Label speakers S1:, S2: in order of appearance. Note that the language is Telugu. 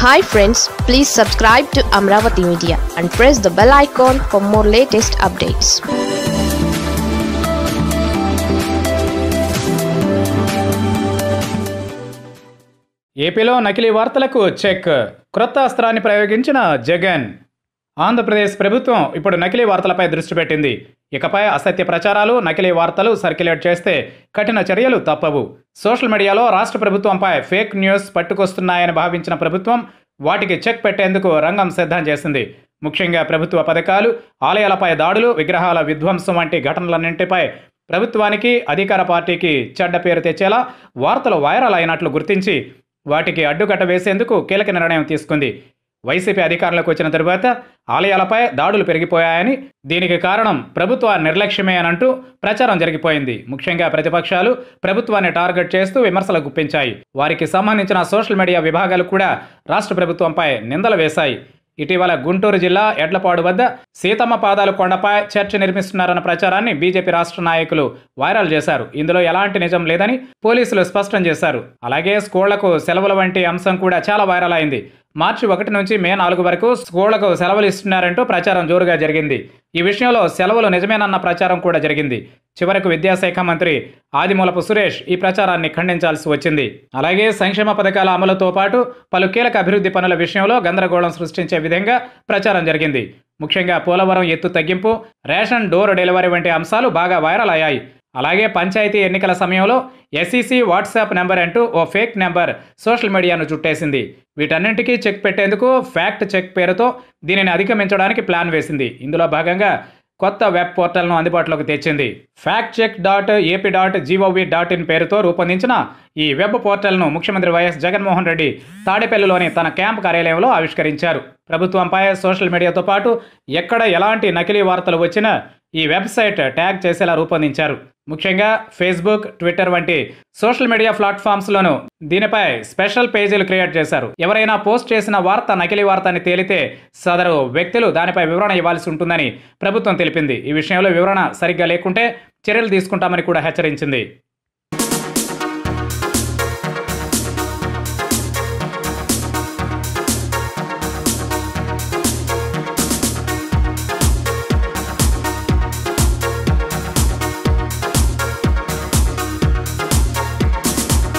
S1: hi friends please subscribe to Amaravati media and press the bell icon for more latest updates
S2: ఏపీలో నకిలీ వార్తలకు చెక్ క్రొత్త అస్త్రాన్ని ప్రయోగించిన జగన్ ఆంధ్రప్రదేశ్ ప్రభుత్వం ఇప్పుడు నకిలీ వార్తలపై దృష్టి పెట్టింది ఇకపై అసత్య ప్రచారాలు నకిలీ వార్తలు సర్క్యులేట్ చేస్తే కఠిన చర్యలు తప్పవు సోషల్ మీడియాలో రాష్ట్ర ప్రభుత్వంపై ఫేక్ న్యూస్ పట్టుకొస్తున్నాయని భావించిన ప్రభుత్వం వాటికి చెక్ పెట్టేందుకు రంగం సిద్ధం చేసింది ముఖ్యంగా ప్రభుత్వ పథకాలు ఆలయాలపై దాడులు విగ్రహాల విధ్వంసం వంటి ఘటనలన్నింటిపై ప్రభుత్వానికి అధికార పార్టీకి చెడ్డ పేరు తెచ్చేలా వార్తలు వైరల్ అయినట్లు గుర్తించి వాటికి అడ్డుకట్ట వేసేందుకు కీలక నిర్ణయం తీసుకుంది వైసీపీ అధికారంలోకి వచ్చిన తరువాత ఆలయాలపై దాడులు పెరిగిపోయాయని దీనికి కారణం ప్రభుత్వ నిర్లక్ష్యమే అని అంటూ ప్రచారం జరిగిపోయింది ముఖ్యంగా ప్రతిపక్షాలు ప్రభుత్వాన్ని టార్గెట్ చేస్తూ విమర్శలు గుప్పించాయి వారికి సంబంధించిన సోషల్ మీడియా విభాగాలు కూడా రాష్ట్ర ప్రభుత్వంపై నిందలు వేశాయి ఇటీవల గుంటూరు జిల్లా ఎడ్లపాడు వద్ద సీతమ్మ పాదాలు కొండపై చర్చ్ నిర్మిస్తున్నారన్న ప్రచారాన్ని బీజేపీ రాష్ట్ర నాయకులు వైరల్ చేశారు ఇందులో ఎలాంటి నిజం లేదని పోలీసులు స్పష్టం చేశారు అలాగే స్కూళ్లకు సెలవుల వంటి అంశం కూడా చాలా వైరల్ అయింది మార్చి ఒకటి నుంచి మే నాలుగు వరకు స్కూళ్లకు సెలవులు ఇస్తున్నారంటూ ప్రచారం జోరుగా జరిగింది ఈ విషయంలో సెలవులు నిజమేనన్న ప్రచారం కూడా జరిగింది చివరకు విద్యాశాఖ మంత్రి ఆదిమూలపు సురేష్ ఈ ప్రచారాన్ని ఖండించాల్సి వచ్చింది అలాగే సంక్షేమ పథకాల అమలుతో పాటు పలు కీలక అభివృద్ధి పనుల విషయంలో గందరగోళం సృష్టించే విధంగా ప్రచారం జరిగింది ముఖ్యంగా పోలవరం ఎత్తు తగ్గింపు రేషన్ డోర్ డెలివరీ వంటి అంశాలు బాగా వైరల్ అయ్యాయి అలాగే పంచాయతీ ఎన్నికల సమయంలో ఎస్ఈసి వాట్సాప్ నెంబర్ అంటూ ఓ ఫేక్ నెంబర్ సోషల్ మీడియాను చుట్టేసింది వీటన్నింటికీ చెక్ పెట్టేందుకు ఫ్యాక్ట్ చెక్ పేరుతో దీనిని అధిగమించడానికి ప్లాన్ వేసింది ఇందులో భాగంగా కొత్త వెబ్ పోర్టల్ను అందుబాటులోకి తెచ్చింది fact check dot AP dot GOV dot in పేరుతో రూపొందించిన ఈ వెబ్ పోర్టల్ను ముఖ్యమంత్రి వైఎస్ జగన్మోహన్ రెడ్డి తాడేపల్లిలోని తన క్యాంప్ కార్యాలయంలో ఆవిష్కరించారు ప్రభుత్వంపై సోషల్ మీడియాతో పాటు ఎక్కడ ఎలాంటి నకిలీ వార్తలు వచ్చినా ఈ వెబ్సైట్ ట్యాగ్ చేసేలా రూపొందించారు ముఖ్యంగా ఫేస్బుక్ ట్విట్టర్ వంటి సోషల్ మీడియా ప్లాట్ఫామ్స్లోనూ దీనిపై స్పెషల్ పేజీలు క్రియేట్ చేశారు ఎవరైనా పోస్ట్ చేసిన వార్త నకిలీ వార్త అని తేలితే సదరు వ్యక్తులు దానిపై వివరణ ఇవ్వాల్సి ఉంటుందని ప్రభుత్వం తెలిపింది ఈ విషయంలో వివరణ సరిగ్గా లేకుంటే చర్యలు తీసుకుంటామని కూడా హెచ్చరించింది